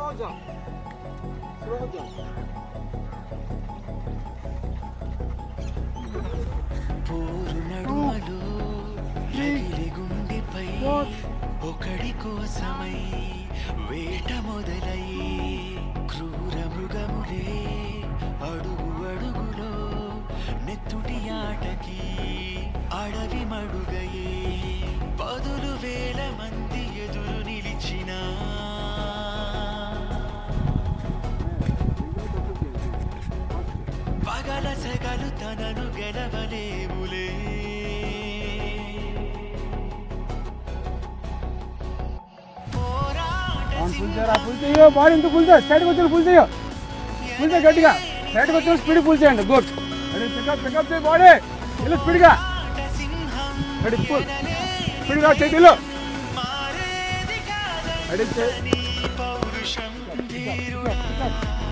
slow jam slow jam పోరు నడుమలో రగిలి గుండెపై ఒకడి కోసమై వేట మొదలై క్రూర మృగములే అడుగు అడుగులో నెత్తుటి ఆటకి అడవి మడుగయే పదులు వేల మంది ఎదురు నిలిచినా పగల సెగలు తనను గెలవలేములే పోరాట ఫుల్ చేయరా ఫుల్ చేయో బాడీ ఇంత ఫుల్ చేయ సైడ్కి వచ్చి ఫుల్ చేయో ఫుల్ చేయ గట్టిగా సైడ్కి వచ్చి స్పీడ్ ఫుల్ చేయండి గుడ్ రెడీ పికప్ పికప్ చేయి బాడీ ఇల్లు స్పీడ్గా సింహం రెడీ ఫుల్ స్పీడ్గా చేతిలో మారేది రెడీ చేయి కాదని పౌరుషం ధీరుడా